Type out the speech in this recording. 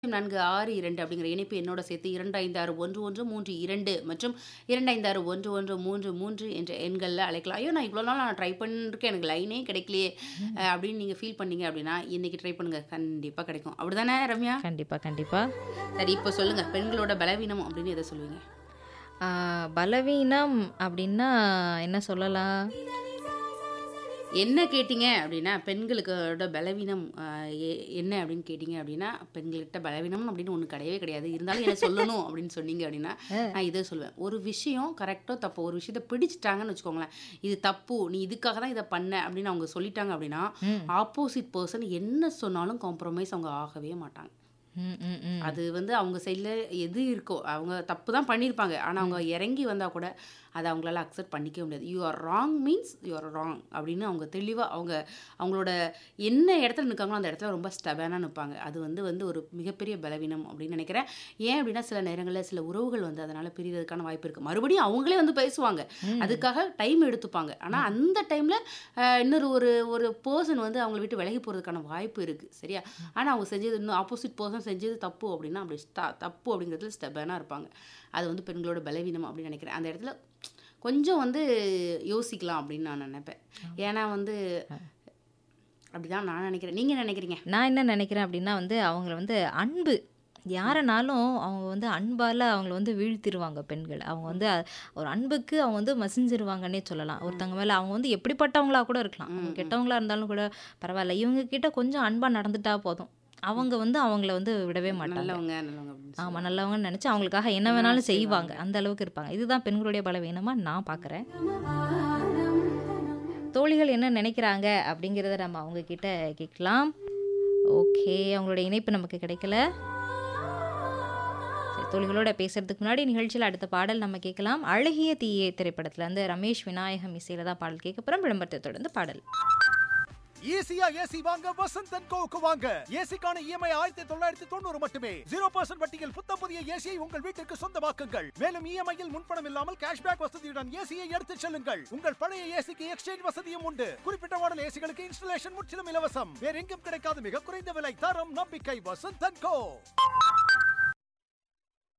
நான்கு ஆறு இரண்டு அப்படிங்கிற இணைப்பு என்னோட சேர்த்து இரண்டு ஐந்து ஆறு ஒன்று ஒன்று மூன்று இரண்டு மற்றும் இரண்டு ஐந்து ஆறு ஒன்று ஒன்று மூன்று மூன்று என்ற எண்களில் அழைக்கலாம் ஐயோ நான் இவ்வளோ நாள் நான் ட்ரை பண்ணிருக்கேன் எனக்கு லைனே கிடைக்கலையே அஹ், அப்படின்னு நீங்கள் ஃபீல் பண்ணீங்க அப்படின்னா இன்னைக்கு ட்ரை பண்ணுங்க கண்டிப்பாக கிடைக்கும் அப்படிதானே ரம்யா கண்டிப்பா கண்டிப்பா சரி இப்போ சொல்லுங்க பெண்களோட பலவீனம் அப்படின்னு எதை சொல்லுவீங்க ஆ, பலவீனம் அப்படின்னா என்ன சொல்லலாம் என்ன கேட்டிங்க அப்படின்னா பெண்களுக்கோட பலவீனம் அஹ், எ- என்ன அப்படின்னு கேட்டிங்க அப்படின்னா பெண்கள்கிட்ட பலவீனம் அப்படின்னு ஒன்று கிடையவே கிடையாது இருந்தாலும் என்ன சொல்லணும் அப்படின்னு சொன்னீங்க அப்படின்னா நான் இதை சொல்லுவேன் ஒரு விஷயம் கரெக்டோ தப்போ ஒரு விஷயத்தை பிடிச்சிட்டாங்கன்னு வச்சுக்கோங்களேன் இது தப்பு நீ இதுக்காக தான் இதை பண்ண அப்படின்னு அவங்க சொல்லிட்டாங்க அப்படின்னா ம். ஆப்போசிட் பர்சன் என்ன சொன்னாலும் காம்ப்ரமைஸ் அவங்க ஆகவே மாட்டாங்க ம், ம், ம். அது வந்து அவங்க சைடில் எது இருக்கோ அவங்க தப்பு தான் பண்ணியிருப்பாங்க ஆனால் அவங்க இறங்கி வந்தால் கூட அதை அவங்களால அக்செப்ட் பண்ணிக்கவே முடியாது you are wrong means you are wrong அப்படின்னு அவங்க தெளிவாக அவங்க அவங்களோட என்ன இடத்துல நிற்காங்களோ அந்த இடத்துல ரொம்ப ஸ்டபனாக நிற்பாங்க அது வந்து வந்து ஒரு மிகப்பெரிய பலவீனம் அப்படின்னு நினைக்கிறேன் ஏன் அப்படின்னா சில நேரங்களில் சில உறவுகள் வந்து அதனால் பிரியறதுக்கான வாய்ப்பு இருக்குது மறுபடியும் அவங்களே வந்து பேசுவாங்க அதுக்காக டைம் எடுத்துப்பாங்க ஆனால் அந்த டைமில் இன்னொரு ஒரு ஒரு பர்சன் வந்து அவங்கள விட்டு விலகி போகிறதுக்கான வாய்ப்பு இருக்குது சரியா ஆனால் அவங்க செஞ்சது இன்னும் ஆப்போசிட் பர்சன் செஞ்சது தப்பு அப்படின்னா அப்படி த- தப்பு அப்படிங்கிறதுல ஸ்டெபனாக இருப்பாங்க அது வந்து பெண்களோட பலவீனம் அப்படின்னு நினைக்கிறேன் அந்த இடத்துல கொஞ்சம் வந்து யோசிக்கலாம் அப்படின்னு நான் நினைப்பேன் ஏன்னா வந்து அப்படிதான் நான் நினைக்கிறேன் நீங்கள் என்ன நினைக்கிறீங்க நான் என்ன நினைக்கிறேன் அப்படின்னா வந்து அவங்கள வந்து அன்பு யாரனாலும் அவங்க வந்து அன்பால் அவங்கள வந்து வீழ்த்திடுவாங்க பெண்கள் அவங்க வந்து அ- ஒரு அன்புக்கு அவங்க வந்து மசிஞ்சிருவாங்கன்னே சொல்லலாம் ஒருத்தவங்க மேலே அவங்க வந்து எப்படிப்பட்டவங்களா கூட இருக்கலாம் அவங்க கெட்டவங்களா இருந்தாலும் கூட பரவாயில்ல இவங்க கிட்ட கொஞ்சம் அன்பாக நடந்துட்டா போதும் அவங்க வந்து அவங்கள வந்து விடவே மாட்டாங்க நல்லவங்க நல்லவங்க அப்படின்னு சொல்லி. ஆமாம் நல்லவங்கன்னு நினச்சி அவங்களுக்காக என்ன வேணாலும் செய்வாங்க அந்த அளவுக்கு இருப்பாங்க இதுதான் பெண்களுடைய பலவீனமாக நான் பார்க்குறேன் தோழிகள் என்ன நினைக்கிறாங்க அப்படிங்கிறத நம்ம அவங்க கிட்ட கேட்கலாம் ஓகே அவங்களுடைய இணைப்பு நமக்கு கிடைக்கல சரி, தோழிகளோட பேசுறதுக்கு முன்னாடி நிகழ்ச்சியில் அடுத்த பாடல் நம்ம கேட்கலாம் அழகிய தீயே திரைப்படத்துல இருந்து ரமேஷ் விநாயகம் இசையில தான் பாடல் கேட்க போகிறோம் விளம்பரத்தை தொடர்ந்து பாடல் ஈஸியா ஏசி வாங்க வசந்த் அண்ட் கோவுக்கு வாங்க ஏசிக்கான இஎம்ஐ ஆயிரத்தி தொள்ளாயிரத்தி தொண்ணூறு மட்டுமே ஜீரோ பர்சன்ட் வட்டியில் புத்த புதிய ஏசியை உங்கள் வீட்டிற்கு சொந்தமாக்குங்கள் மேலும் இஎம்ஐயில் முன்பணம் இல்லாமல் கேஷ்பேக் வசதியுடன் ஏசியை எடுத்துச் செல்லுங்கள் உங்கள் பழைய ஏசிக்கு எக்ஸ்சேஞ்ச் வசதியும் உண்டு குறிப்பிட்ட மாடல் ஏசிகளுக்கு இன்ஸ்டலேஷன் முற்றிலும் இலவசம் வேற எங்கும் கிடைக்காத மிக குறைந்த விலை தரம் நம்பிக்கை வசந்த் அண்ட் கோ